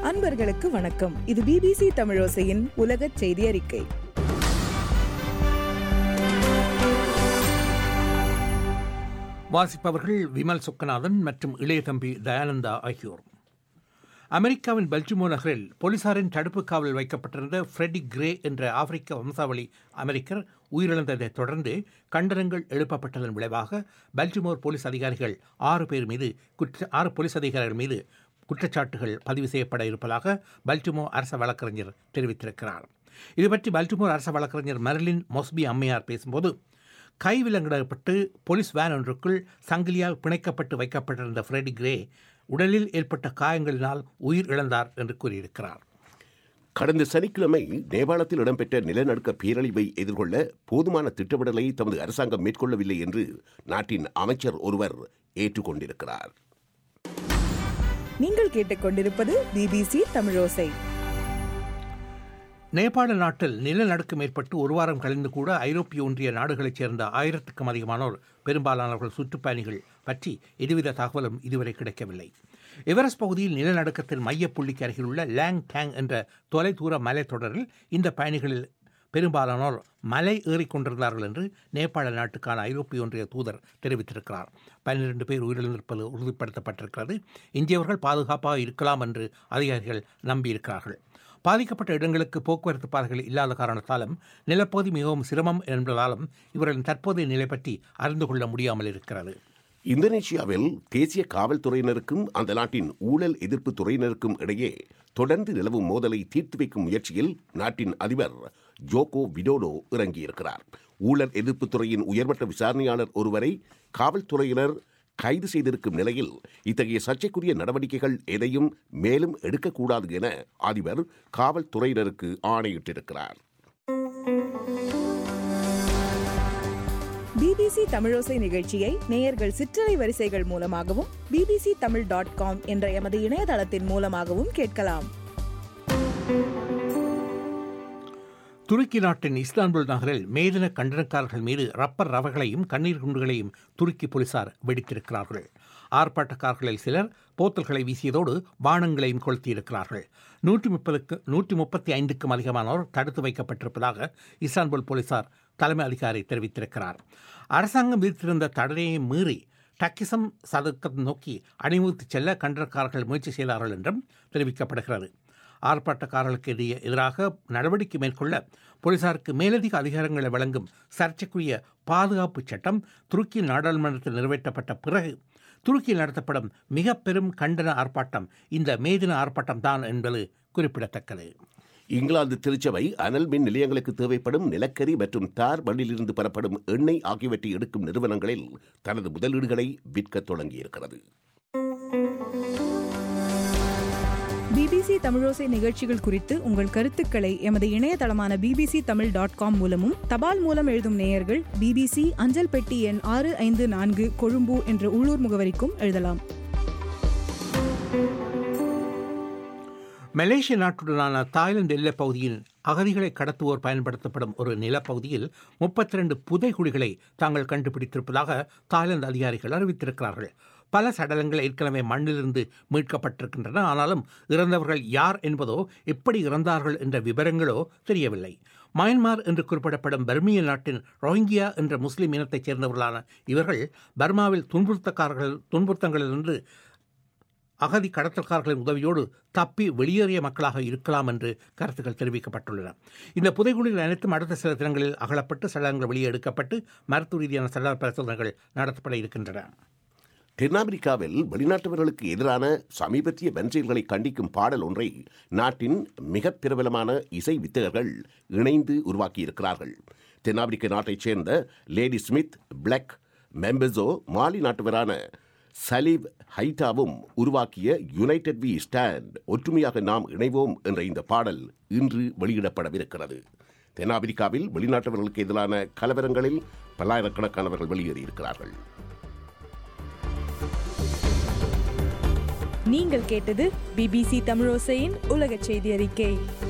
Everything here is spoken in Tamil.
அன்பர்களுக்கு வணக்கம் இது பிபிசி தமிழோசையின் உலக செய்தி அறிக்கை வாசிப்பவர்கள் விமல் சொக்கநாதன் மற்றும் இளைய தம்பி தயானந்தா ஆகியோர் அமெரிக்காவின் பெல்ஜிமோ நகரில் போலீசாரின் தடுப்பு காவலில் வைக்கப்பட்டிருந்த ஃப்ரெடி கிரே என்ற ஆப்பிரிக்க வம்சாவளி அமெரிக்கர் உயிரிழந்ததைத் தொடர்ந்து கண்டனங்கள் எழுப்பப்பட்டதன் விளைவாக பெல்ஜிமோர் போலீஸ் அதிகாரிகள் ஆறு பேர் மீது குற்ற ஆறு போலீஸ் அதிகாரிகள் மீது குற்றச்சாட்டுகள் பதிவு செய்யப்பட இருப்பதாக பல்டிமோ அரச வழக்கறிஞர் தெரிவித்திருக்கிறார் இதுபற்றி பல்டிமோர் அரச வழக்கறிஞர் மர்லின் மொஸ்பி அம்மையார் பேசும்போது கைவிலங்கிடப்பட்டு போலீஸ் வேன் ஒன்றுக்குள் சங்கிலியால் பிணைக்கப்பட்டு வைக்கப்பட்டிருந்த ஃப்ரெடி கிரே உடலில் ஏற்பட்ட காயங்களினால் உயிர் இழந்தார் என்று கூறியிருக்கிறார் கடந்த சனிக்கிழமை நேபாளத்தில் இடம்பெற்ற நிலநடுக்க பேரழிவை எதிர்கொள்ள போதுமான திட்டமிடலை தமது அரசாங்கம் மேற்கொள்ளவில்லை என்று நாட்டின் அமைச்சர் ஒருவர் ஏற்றுக்கொண்டிருக்கிறார் நீங்கள் கேட்டுக்கொண்டிருப்பது பிபிசி தமிழோசை நேபாள நாட்டில் நிலநடுக்கம் ஏற்பட்டு ஒரு வாரம் கழிந்து கூட ஐரோப்பிய ஒன்றிய நாடுகளைச் சேர்ந்த ஆயிரத்துக்கும் அதிகமானோர் பெரும்பாலானவர்கள் சுற்றுப்பயணிகள் பற்றி எதுவித தகவலும் இதுவரை கிடைக்கவில்லை எவரெஸ்ட் பகுதியில் நிலநடுக்கத்தின் மையப்புள்ளிக்கு அருகில் உள்ள லேங் டேங் என்ற தொலைதூர மலைத்தொடரில் இந்த பயணிகளில் பெரும்பாலானோர் மலை ஏறிக்கொண்டிருந்தார்கள் என்று நேபாள நாட்டுக்கான ஐரோப்பிய ஒன்றிய தூதர் தெரிவித்திருக்கிறார் பன்னிரண்டு பேர் உயிரிழந்திருப்பது உறுதிப்படுத்தப்பட்டிருக்கிறது இந்தியவர்கள் பாதுகாப்பாக இருக்கலாம் என்று அதிகாரிகள் நம்பியிருக்கிறார்கள் பாதிக்கப்பட்ட இடங்களுக்கு போக்குவரத்து பாதைகள் இல்லாத காரணத்தாலும் நிலப்பகுதி மிகவும் சிரமம் என்பதாலும் இவர்களின் தற்போதைய நிலை பற்றி அறிந்து கொள்ள முடியாமல் இருக்கிறது இந்தோனேஷியாவில் தேசிய காவல்துறையினருக்கும் அந்த நாட்டின் ஊழல் எதிர்ப்பு துறையினருக்கும் இடையே தொடர்ந்து நிலவும் மோதலை தீர்த்து வைக்கும் முயற்சியில் நாட்டின் அதிபர் ஜோகோ விடோடோ இறங்கியிருக்கிறார் ஊழல் எதிர்ப்பு துறையின் உயர்மட்ட விசாரணையாளர் ஒருவரை காவல்துறையினர் கைது செய்திருக்கும் நிலையில் இத்தகைய சர்ச்சைக்குரிய நடவடிக்கைகள் எதையும் மேலும் எடுக்கக்கூடாது என அதிபர் காவல்துறையினருக்கு ஆணையிட்டிருக்கிறார் பிபிசி தமிழோசை நிகழ்ச்சியை நேயர்கள் சிற்றலை வரிசைகள் மூலமாகவும் பிபிசி தமிழ் டாட் காம் என்ற எமது இணையதளத்தின் மூலமாகவும் கேட்கலாம் துருக்கி நாட்டின் இஸ்லாம்புல் நகரில் மேதின கண்டனக்காரர்கள் மீது ரப்பர் ரவைகளையும் கண்ணீர் குண்டுகளையும் துருக்கி போலீசார் வெடித்திருக்கிறார்கள் ஆர்ப்பாட்டக்காரர்களில் சிலர் போத்தல்களை வீசியதோடு பானங்களையும் கொளுத்தியிருக்கிறார்கள் நூற்றி முப்பதுக்கு நூற்றி முப்பத்தி ஐந்துக்கும் அதிகமானோர் தடுத்து வைக்கப்பட்டிருப்பதாக இஸ்லாம்புல் போலீசார் தலைமை அதிகாரி தெரிவித்திருக்கிறார் அரசாங்கம் விதித்திருந்த தடனையை மீறி டக்கிசம் சதுக்கம் நோக்கி அணிவகுத்துச் செல்ல கண்டனக்காரர்கள் முயற்சி செய்தார்கள் என்றும் தெரிவிக்கப்படுகிறது ஆர்ப்பாட்டக்காரர்களுக்கு எதிரே எதிராக நடவடிக்கை மேற்கொள்ள போலீசாருக்கு மேலதிக அதிகாரங்களை வழங்கும் சர்ச்சைக்குரிய பாதுகாப்பு சட்டம் துருக்கி நாடாளுமன்றத்தில் நிறைவேற்றப்பட்ட பிறகு துருக்கியில் நடத்தப்படும் மிக பெரும் கண்டன ஆர்ப்பாட்டம் இந்த மேதின ஆர்ப்பாட்டம் தான் என்பது குறிப்பிடத்தக்கது இங்கிலாந்து திருச்சபை அனல் மின் நிலையங்களுக்கு தேவைப்படும் நிலக்கரி மற்றும் தார் மண்ணிலிருந்து பெறப்படும் எண்ணெய் ஆகியவற்றை எடுக்கும் நிறுவனங்களில் தனது முதலீடுகளை விற்கத் தொடங்கியிருக்கிறது பிபிசி தமிழோசை நிகழ்ச்சிகள் குறித்து உங்கள் கருத்துக்களை எமது இணையதளமான பிபிசி தமிழ் டாட் காம் மூலமும் தபால் மூலம் எழுதும் நேயர்கள் பிபிசி அஞ்சல் பெட்டி எண் ஆறு ஐந்து நான்கு கொழும்பு என்ற உள்ளூர் முகவரிக்கும் எழுதலாம் மலேசிய நாட்டுடனான தாய்லாந்து எல்லைப் பகுதியில் அகதிகளை கடத்துவோர் பயன்படுத்தப்படும் ஒரு நிலப்பகுதியில் முப்பத்தி ரெண்டு புதைகுழிகளை தாங்கள் கண்டுபிடித்திருப்பதாக தாய்லாந்து அதிகாரிகள் அறிவித்திருக்கிறார்கள் பல சடலங்கள் ஏற்கனவே மண்ணிலிருந்து மீட்கப்பட்டிருக்கின்றன ஆனாலும் இறந்தவர்கள் யார் என்பதோ எப்படி இறந்தார்கள் என்ற விவரங்களோ தெரியவில்லை மயன்மார் என்று குறிப்பிடப்படும் பர்மிய நாட்டின் ரோஹிங்கியா என்ற முஸ்லிம் இனத்தைச் சேர்ந்தவர்களான இவர்கள் பர்மாவில் துன்புறுத்தக்காரர்கள் துன்புறுத்தங்களிலிருந்து அகதி கடத்தல்காரர்களின் உதவியோடு தப்பி வெளியேறிய மக்களாக இருக்கலாம் என்று கருத்துக்கள் தெரிவிக்கப்பட்டுள்ளன இந்த புதைகுழிகள் அனைத்தும் அடுத்த சில தினங்களில் அகலப்பட்டு சடலங்கள் வெளியே எடுக்கப்பட்டு மருத்துவ ரீதியான சடல பரிசோதனைகள் நடத்தப்பட இருக்கின்றன தென்னாப்பிரிக்காவில் வெளிநாட்டவர்களுக்கு எதிரான சமீபத்திய வன்செயல்களை கண்டிக்கும் பாடல் ஒன்றை நாட்டின் மிக பிரபலமான இசை வித்தகர்கள் இணைந்து உருவாக்கியிருக்கிறார்கள் தென்னாப்பிரிக்க நாட்டைச் சேர்ந்த Ladysmith Black Mambazo Mali நாட்டவரான சலீவ் ஹைட்டாவும் உருவாக்கிய யுனைடெட் வி ஸ்டாண்ட் ஒற்றுமையாக நாம் இணைவோம் என்ற இந்த பாடல் இன்று வெளியிடப்படவிருக்கிறது தென்னாப்பிரிக்காவில் வெளிநாட்டவர்களுக்கு எதிரான கலவரங்களில் பல்லாயிரக்கணக்கானவர்கள் வெளியேறியிருக்கிறார்கள் நீங்கள் கேட்டது பிபிசி தமிழோசையின் உலக செய்தி அறிக்கை